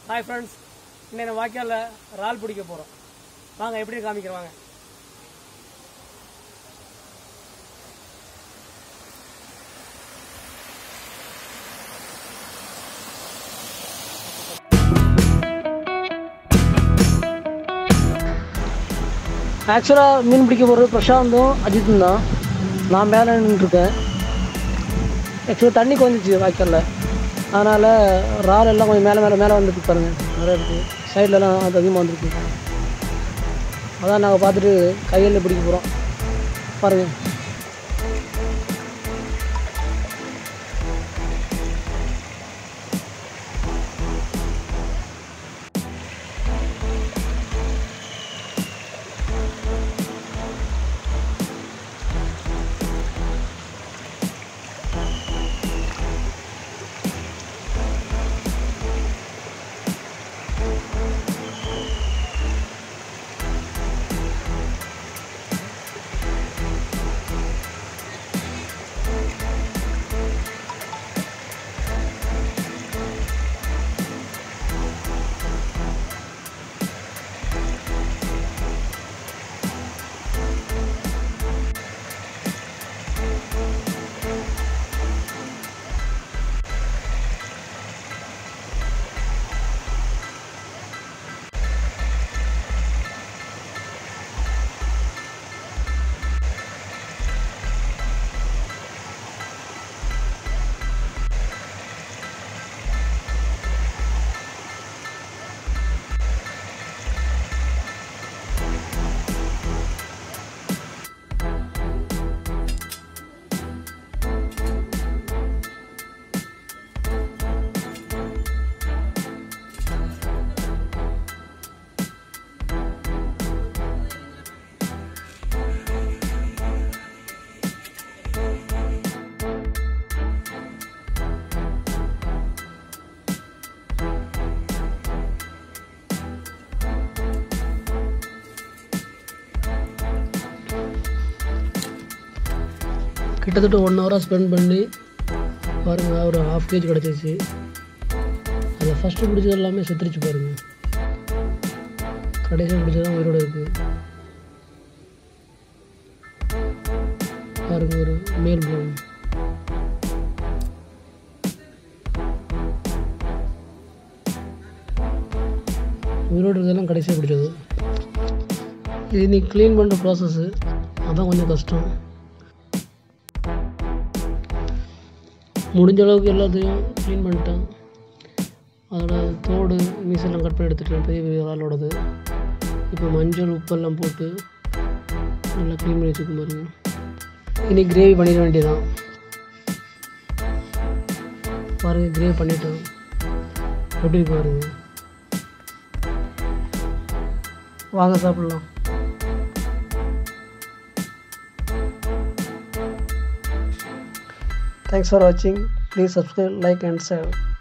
Hi friends இன்னைக்கு வாய்க்காலில் இறால் பிடிக்க போகிறோம் வாங்க எப்படி காமிக்கிறேன் வாங்க ஆக்சுவலாக மீன் பிடிக்க போகிறது பிரசாந்தும் அஜித்தும் தான் நான் மேலே நின்றுருக்கேன் ஆக்சுவலாக தண்ணி கொஞ்சிச்சு வாய்க்காலில் அதனால் இறால் எல்லாம் கொஞ்சம் மேலே மேலே மேலே வந்துருக்கு பாருங்க நிறைய இருக்குது சைட்லலாம் அது அதிகமாக வந்துருக்கு அதான் நாங்கள் பார்த்துட்டு கையில் பிடிக்க போகிறோம் பாருங்கள் கிட்டத்தட்ட ஒன் ஹவராக ஸ்பெண்ட் பண்ணி பாருங்கள் ஒரு ஹாஃப் கேஜி கிடச்சிச்சு அதில் ஃபஸ்ட்டு பிடிச்சது எல்லாமே செத்துருச்சு பாருங்கள் கடைசியாக பிடிச்சது தான் உயிரோடு இருக்குது பாருங்க ஒரு மேல் ப்ரௌன் உயிரோடு இருக்கிறதெல்லாம் கடைசியாக பிடிச்சது இது நீ க்ளீன் பண்ணுற ப்ராசஸ்ஸு அதான் கொஞ்சம் கஷ்டம் முடிஞ்ச அளவுக்கு எல்லாத்தையும் க்ளீன் பண்ணிட்டேன் அதோட தோடு மீசெல்லாம் கட் பண்ணி எடுத்துட்டேன் பெரிய பெரிய இறாலோடது இப்போ மஞ்சள் உப்பெல்லாம் போட்டு நல்லா க்ளீன் பண்ணி வச்சுக்க பாருங்க இனி கிரேவி பண்ணிட வேண்டியதான் பாருங்க கிரேவி பண்ணிட்டோம் எப்படி இருக்கு பாருங்க வாங்க சாப்பிடலாம் Thanks for watching. Please subscribe, like and share.